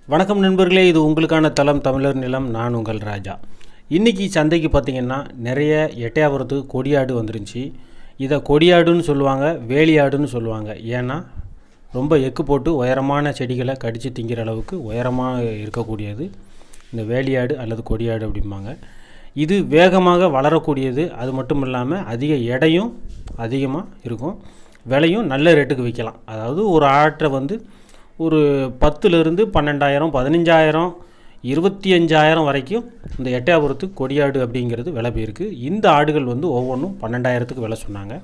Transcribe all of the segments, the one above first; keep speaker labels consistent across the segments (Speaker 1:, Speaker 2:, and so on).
Speaker 1: வணக்கம் நண்பர்களே இது உங்களுக்கான தளம் தமிழர் நிலம் நான் உங்கள் ராஜா இன்றைக்கி சந்தைக்கு பார்த்திங்கன்னா நிறைய எட்டையாபுரத்துக்கு கொடியாடு வந்துருந்துச்சு இதை கொடியாடுன்னு சொல்லுவாங்க வேலியாடுன்னு சொல்லுவாங்க ஏன்னா ரொம்ப எக்கு போட்டு உயரமான செடிகளை கடித்து திங்கிற அளவுக்கு உயரமாக இருக்கக்கூடியது இந்த வேலியாடு அல்லது கொடியாடு அப்படிம்பாங்க இது வேகமாக வளரக்கூடியது அது மட்டும் இல்லாமல் அதிக எடையும் அதிகமாக இருக்கும் விலையும் நல்ல ரேட்டுக்கு விற்கலாம் அதாவது ஒரு ஆட்டை வந்து ஒரு பத்துலேருந்து பன்னெண்டாயிரம் பதினஞ்சாயிரம் இருபத்தி அஞ்சாயிரம் வரைக்கும் இந்த எட்டயபுரத்து கொடியாடு அப்படிங்கிறது விலை போயிருக்கு இந்த ஆடுகள் வந்து ஒவ்வொன்றும் பன்னெண்டாயிரத்துக்கு விலை சொன்னாங்க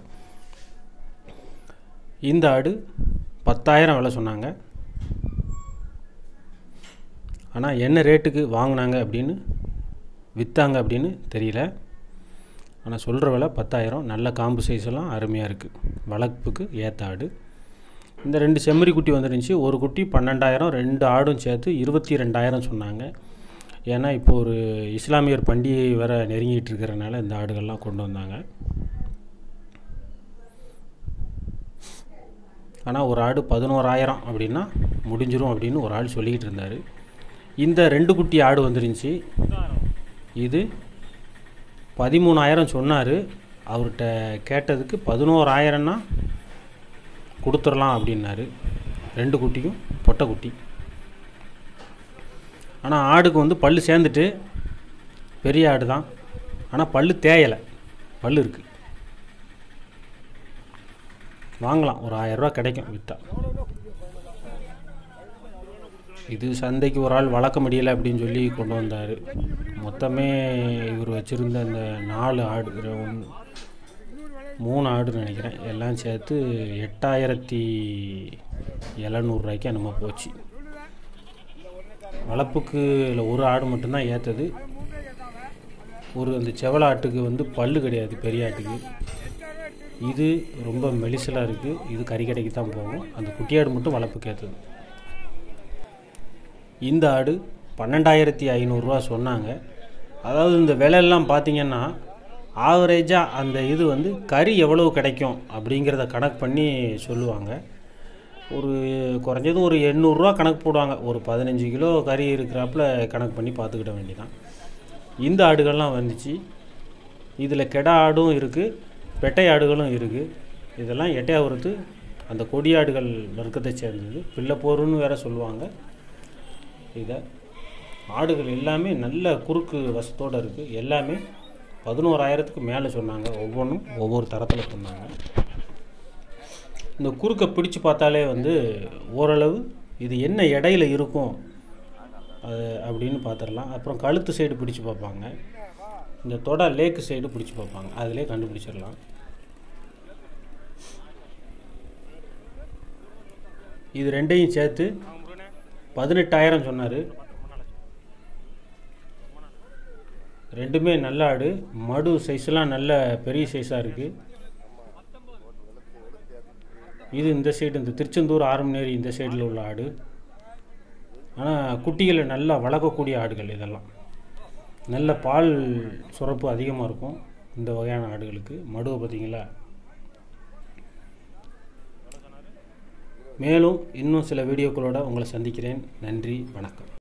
Speaker 1: இந்த ஆடு பத்தாயிரம் விலை சொன்னாங்க ஆனால் என்ன ரேட்டுக்கு வாங்கினாங்க அப்படின்னு விற்றாங்க அப்படின்னு தெரியல ஆனால் சொல்கிற விலை பத்தாயிரம் நல்ல காம்பு சைஸ் எல்லாம் அருமையாக இருக்குது வளர்ப்புக்கு ஏற்ற ஆடு இந்த ரெண்டு செம்மறி குட்டி வந்துருந்துச்சு ஒரு குட்டி பன்னெண்டாயிரம் ரெண்டு ஆடும் சேர்த்து இருபத்தி ரெண்டாயிரம் சொன்னாங்க ஏன்னா இப்போ ஒரு இஸ்லாமியர் பண்டிகை வேற நெருங்கிட்டு இருக்கிறனால இந்த ஆடுகள்லாம் கொண்டு வந்தாங்க ஆனால் ஒரு ஆடு பதினோராயிரம் அப்படின்னா முடிஞ்சிரும் அப்படின்னு ஒரு ஆள் சொல்லிக்கிட்டு இருந்தார் இந்த ரெண்டு குட்டி ஆடு வந்துருந்துச்சு இது பதிமூணாயிரம் சொன்னார் அவர்கிட்ட கேட்டதுக்கு பதினோராயிரம்னா கொடுத்துடலாம் அப்படின்னாரு ரெண்டு குட்டியும் பொட்டை குட்டி ஆனால் ஆடுக்கு வந்து பல் சேர்ந்துட்டு பெரிய ஆடு தான் ஆனால் பல் தேயலை பல் இருக்குது வாங்கலாம் ஒரு ஆயரூவா கிடைக்கும் விற்றா இது சந்தைக்கு ஒரு ஆள் வளர்க்க முடியலை அப்படின்னு சொல்லி கொண்டு வந்தார் மொத்தமே இவர் வச்சுருந்த அந்த நாலு ஆடு ஒரு ஒன்று மூணு ஆடுன்னு நினைக்கிறேன் எல்லாம் சேர்த்து எட்டாயிரத்தி எழுநூறுவாய்க்கு என்னமோ போச்சு வளர்ப்புக்கு இல்லை ஒரு ஆடு மட்டும்தான் ஏற்றது ஒரு அந்த செவல ஆட்டுக்கு வந்து பல்லு கிடையாது பெரிய ஆட்டுக்கு இது ரொம்ப மெலிசலாக இருக்குது இது கறி கடைக்கு தான் போகும் அந்த குட்டியாடு மட்டும் வளர்ப்புக்கு ஏற்றது இந்த ஆடு பன்னெண்டாயிரத்தி ஐநூறுரூவா சொன்னாங்க அதாவது இந்த விலையெல்லாம் பார்த்தீங்கன்னா ஆவரேஜாக அந்த இது வந்து கறி எவ்வளவு கிடைக்கும் அப்படிங்கிறத கணக்கு பண்ணி சொல்லுவாங்க ஒரு குறைஞ்சது ஒரு எண்ணூறுரூவா கணக்கு போடுவாங்க ஒரு பதினஞ்சு கிலோ கறி இருக்கிறாப்புல கணக்கு பண்ணி பார்த்துக்கிட வேண்டியதான் இந்த ஆடுகள்லாம் வந்துச்சு இதில் கெடா ஆடும் இருக்குது பெட்டை ஆடுகளும் இருக்குது இதெல்லாம் எட்டையாவரத்து அந்த கொடியாடுகள் வர்க்கத்தை சேர்ந்தது பிள்ளைப்போருன்னு வேற சொல்லுவாங்க இதை ஆடுகள் எல்லாமே நல்ல குறுக்கு வசத்தோடு இருக்குது எல்லாமே பதினோராயிரத்துக்கு மேலே சொன்னாங்க ஒவ்வொன்றும் ஒவ்வொரு தரத்தில் சொன்னாங்க இந்த குறுக்கை பிடிச்சு பார்த்தாலே வந்து ஓரளவு இது என்ன இடையில இருக்கும் அது அப்படின்னு பார்த்துடலாம் அப்புறம் கழுத்து சைடு பிடிச்சு பார்ப்பாங்க இந்த தொடை லேக்கு சைடு பிடிச்சு பார்ப்பாங்க அதிலே கண்டுபிடிச்சிடலாம் இது ரெண்டையும் சேர்த்து பதினெட்டாயிரம் சொன்னார் ரெண்டுமே நல்ல ஆடு மடு சைஸ்லாம் நல்ல பெரிய சைஸாக இருக்குது இது இந்த சைடு இந்த திருச்செந்தூர் ஆரம்பநேரி இந்த சைடில் உள்ள ஆடு ஆனால் குட்டிகளை நல்லா வளர்க்கக்கூடிய ஆடுகள் இதெல்லாம் நல்ல பால் சுரப்பு அதிகமாக இருக்கும் இந்த வகையான ஆடுகளுக்கு மடுவை பார்த்தீங்களா மேலும் இன்னும் சில வீடியோக்களோட உங்களை சந்திக்கிறேன் நன்றி வணக்கம்